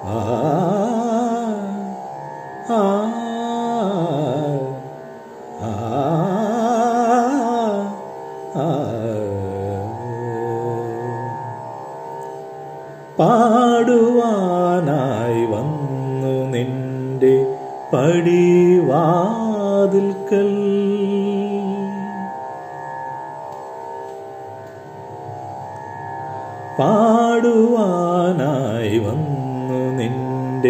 ആ ആ ആ ആ പാടുവാനായി വന്നു നിന്റെ പടിവാതിൽക്കൽ പാടുവാനായി വന്നു നിന്റെ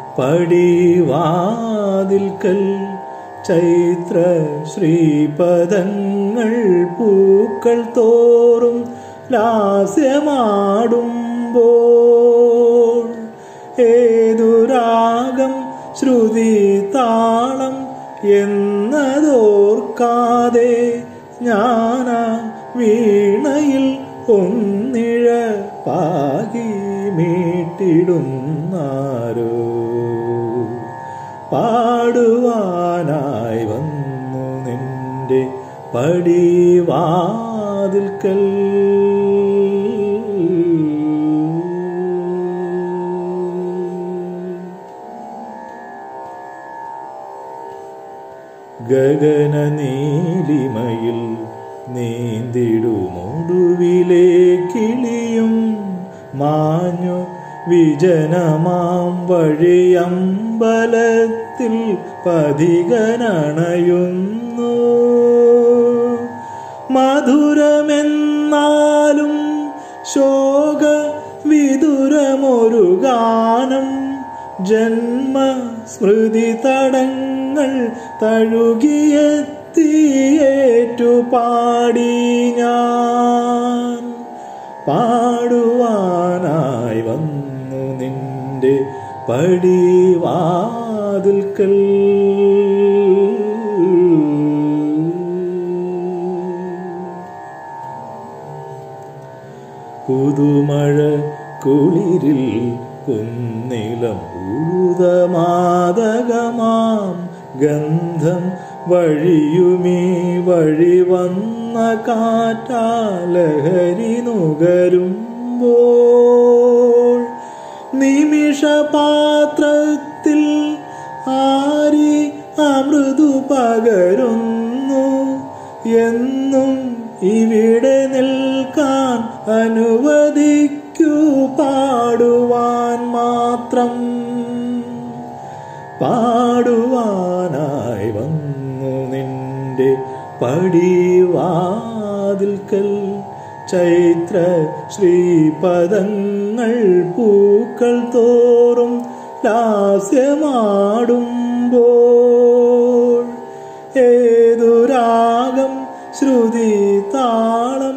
പടിവാതിൽക്കൽ ചൈത്ര ശ്രീപദങ്ങൾ പൂക്കൾ തോറും ലാസ്യമാടുമ്പോൾ ഏതു രാഗം ശ്രുതി താളം എന്നതോർക്കാതെ ഞാനാ വീണയിൽ ഒന്നിഴ പാകി മീട്ടിടുന്നാരോ പാടുവാനായി വന്നു നിന്റെ പടിവാതിൽക്കൽ ഗഗന നീലിമയിൽ നീന്തിടുമൊടുവിലെ കിളിയും മാഞ്ഞു വിജനമാം വഴിയമ്പലത്തിൽ പതികനണയുന്നു മധുരമെന്നാലും ശോക വിദുരമൊരു ഗാനം ജന്മ സ്മൃതി തടങ്ങൾ തഴുകിയെത്തിയേറ്റു പാടി ഞാൻ പാടുവാനായി വന്നു നിന്റെ പടിവാതിൽക്കൽ പുതുമഴ കുളിരിൽ കുന്നിലം ഉഴുതമാതകമാം ഗന്ധം വഴിയുമീ വഴി വന്ന കാറ്റാലഹരി നുകരുമ്പോൾ നിമിഷപാത്രത്തിൽ ആരി അമൃതു പകരുന്നു എന്നും ഇവിടെ നിൽക്കാൻ അനുവദിക്കൂ പാടുവാൻ മാത്രം പാടുവാനായി വന്നു നിന്റെ പടിവാതിൽക്കൽ ചൈത്ര ശ്രീപദങ്ങൾ പൂക്കൾ തോറും ലാസ്യമാടുമ്പോൾ ഏതു രാഗം ശ്രുതി താളം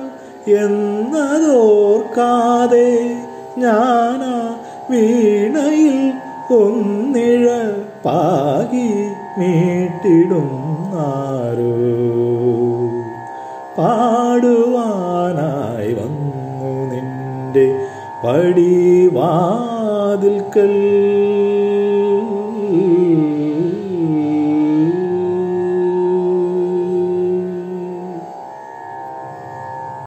എന്നതോർക്കാതെ ഞാനാ വീണയിൽ ഒന്നിഴ പാകി മീട്ടിടും ആരോ പാടുവാനായി വന്നു നിന്റെ പടിവാതിൽക്കൽ